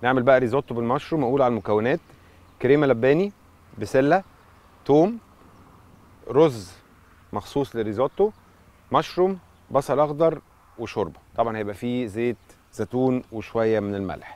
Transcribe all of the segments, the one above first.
نعمل بقى ريزوتو بالمشروم اقول على المكونات كريمه لباني بسله توم رز مخصوص للريزوتو مشروم بصل اخضر وشوربه طبعا هيبقى فيه زيت زيتون وشويه من الملح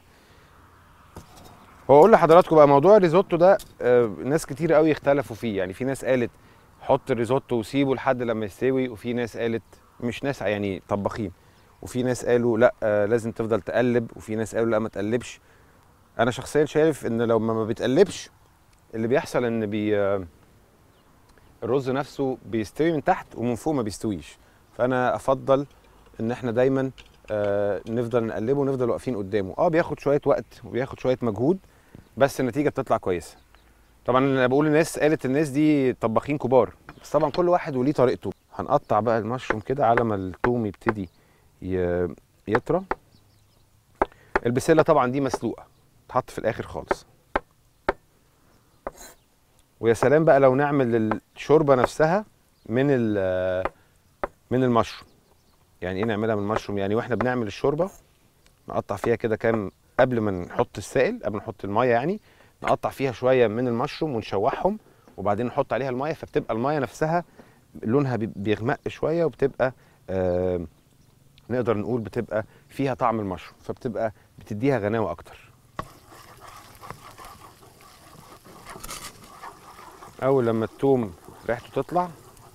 هو اقول لحضراتكم بقى موضوع الريزوتو ده آه، ناس كتير قوي اختلفوا فيه يعني في ناس قالت حط الريزوتو وسيبه لحد لما يستوي وفي ناس قالت مش ناس يعني طباخين وفي ناس قالوا لا آه، لازم تفضل تقلب وفي ناس قالوا لا ما تقلبش انا شخصيا شايف ان لو ما ما بتقلبش اللي بيحصل ان بي آه، الرز نفسه بيستوي من تحت ومن فوق ما بيستويش فانا افضل ان احنا دايما آه، نفضل نقلبه ونفضل واقفين قدامه اه بياخد شويه وقت وبياخد شويه مجهود بس النتيجه بتطلع كويسه طبعا انا بقول الناس قالت الناس دي طباخين كبار بس طبعا كل واحد وليه طريقته هنقطع بقى المشروم كده على ما التوم يبتدي ي- يطرى البسله طبعا دي مسلوقه تحط في الاخر خالص ويا سلام بقى لو نعمل الشوربه نفسها من ال- من المشروم يعني ايه نعملها من المشروم يعني واحنا بنعمل الشوربه نقطع فيها كده كام قبل ما نحط السائل قبل ما نحط الميه يعني نقطع فيها شويه من المشروم ونشوحهم وبعدين نحط عليها الميه فبتبقى الميه نفسها لونها بي- بيغمق شويه وبتبقى آه نقدر نقول بتبقى فيها طعم المشروم فبتبقى بتديها غناوه اكتر اول لما التوم ريحته تطلع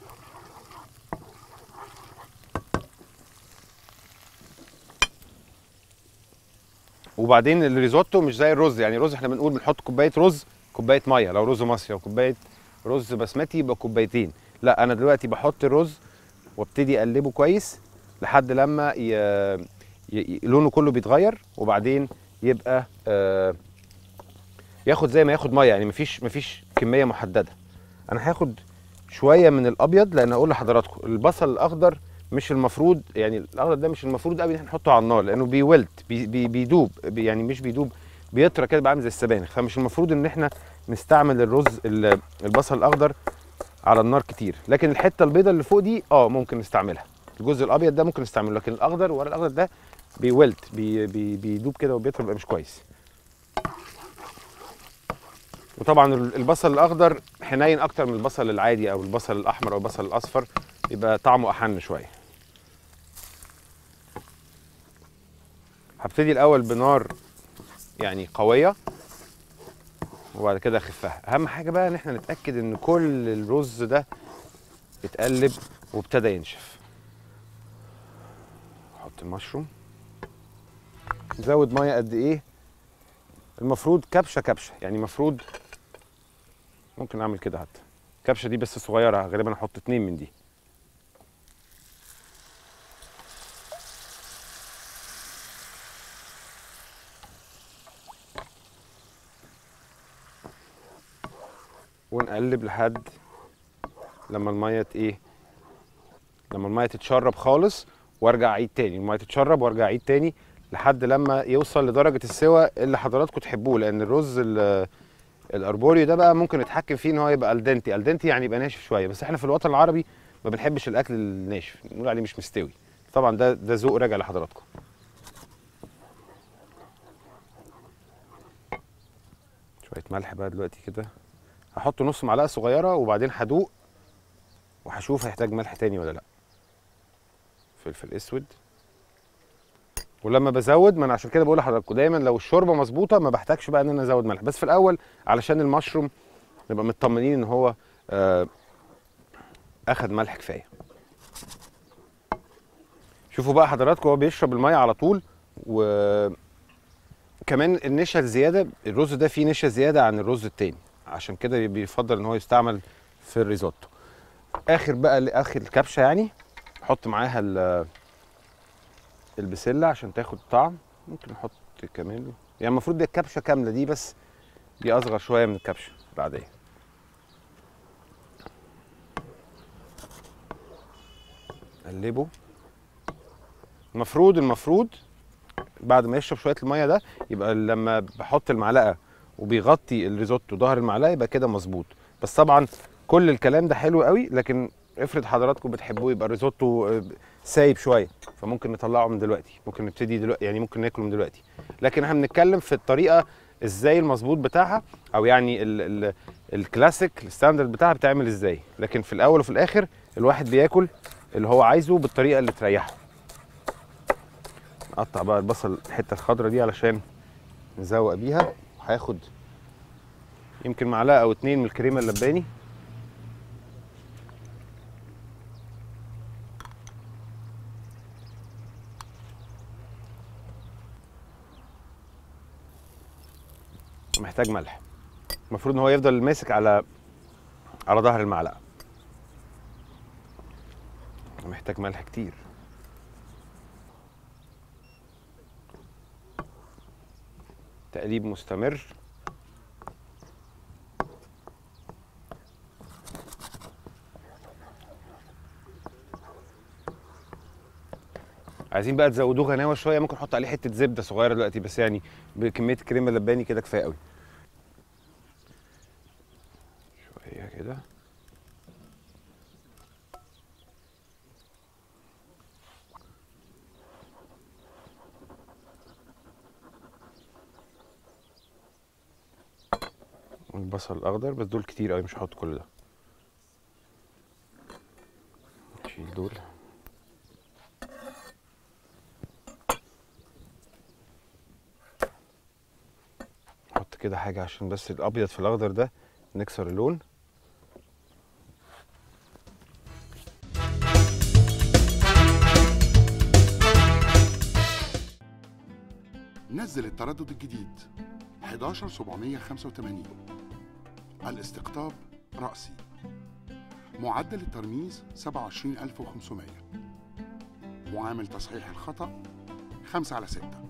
وبعدين الريزوتو مش زي الرز يعني الرز احنا بنقول بنحط كوبايه رز كوبايه ميه لو رز مصري لو كوبايه رز بسمتي يبقى كوبايتين لا انا دلوقتي بحط الرز وابتدي اقلبه كويس لحد لما ي... ي... ي- لونه كله بيتغير وبعدين يبقى آه ياخد زي ما ياخد ميه يعني مفيش مفيش كميه محدده انا هاخد شويه من الابيض لان اقول لحضراتكم البصل الاخضر مش المفروض يعني الاخضر ده مش المفروض قوي ان احنا نحطه على النار لانه بيولت بي بي بيدوب بي يعني مش بيدوب بيطرى كده بقى عامل زي السبانخ فمش المفروض ان احنا نستعمل الرز ال- البصل الاخضر على النار كتير لكن الحته البيضاء اللي فوق دي اه ممكن نستعملها الجزء الابيض ده ممكن نستعمله لكن الاخضر ورا الاخضر ده بيولت بي بي بيدوب كده وبيطرى بيبقى مش كويس وطبعا ال- البصل الاخضر حنين اكتر من البصل العادي او البصل الاحمر او البصل الاصفر يبقى طعمه احن شويه هبتدي الاول بنار يعني قويه وبعد كده اخفها اهم حاجه بقى ان احنا نتاكد ان كل الرز ده اتقلب وابتدى ينشف نحط المشروم نزود ميه قد ايه المفروض كبشه كبشه يعني المفروض ممكن اعمل كده حتى الكبشه دي بس صغيره غالبا احط اتنين من دي ونقلب لحد لما الميه ت- ايه لما الميه تتشرب خالص وارجع اعيد تاني الميه تتشرب وارجع اعيد تاني لحد لما يوصل لدرجه السوى اللي حضراتكم تحبوه لان الرز ال- الاربوريو ده بقى ممكن نتحكم فيه ان هو يبقى الدنتي الدنتي يعني يبقى ناشف شويه بس احنا في الوطن العربي ما بنحبش الاكل الناشف نقول عليه مش مستوي طبعا ده ده ذوق راجع لحضراتكم شويه ملح بقى دلوقتي كده هحط نص معلقه صغيره وبعدين هدوق وهشوف هيحتاج ملح تاني ولا لا فلفل اسود ولما بزود ما انا عشان كده بقول لحضراتكم دايما لو الشوربه مظبوطه ما بحتاجش بقى ان انا ازود ملح بس في الاول علشان المشروم نبقى مطمنين ان هو آه اخد ملح كفايه شوفوا بقى حضراتكم هو بيشرب الميه على طول و كمان النشا الزياده الرز ده فيه نشا زياده عن الرز التاني عشان كده بيفضل ان هو يستعمل في الريزوتو اخر بقى اخر الكبشه يعني احط معاها ال- البسله عشان تاخد طعم ممكن نحط كمان يعني المفروض دي الكبشه كامله دي بس دي اصغر شويه من الكبشه العاديه قلبه المفروض المفروض بعد ما يشرب شويه الميه ده يبقى لما بحط المعلقه وبيغطي الريزوتو ظهر المعلقه يبقى كده مظبوط بس طبعا كل الكلام ده حلو قوي لكن افرض حضراتكم بتحبوه يبقى الريزوتو آه، سايب شويه فممكن نطلعه من دلوقتي ممكن نبتدي دلوقتي يعني ممكن ناكله من دلوقتي لكن احنا بنتكلم في الطريقه ازاي المظبوط بتاعها او يعني ال ال الكلاسيك الستاندرد بتاعها بتعمل ازاي لكن في الاول وفي الاخر الواحد بياكل اللي هو عايزه بالطريقه اللي تريحه نقطع بقى البصل الحته الخضراء دي علشان نزوق بيها وهياخد يمكن معلقه او اتنين من الكريمه اللباني محتاج ملح المفروض ان هو يفضل ماسك على على ظهر المعلقه محتاج ملح كتير تقليب مستمر عايزين بقى تزودوه غناوه شويه ممكن نحط عليه حته زبده صغيره دلوقتي بس يعني بكميه الكريمه اللباني كده كفايه قوي شويه كده البصل الاخضر بس دول كتير قوي مش هحط كل ده نشيل دول نحط كده حاجه عشان بس الابيض في الاخضر ده نكسر اللون نزل التردد الجديد 11785 الاستقطاب رأسي معدل الترميز 27500 معامل تصحيح الخطأ 5 على 6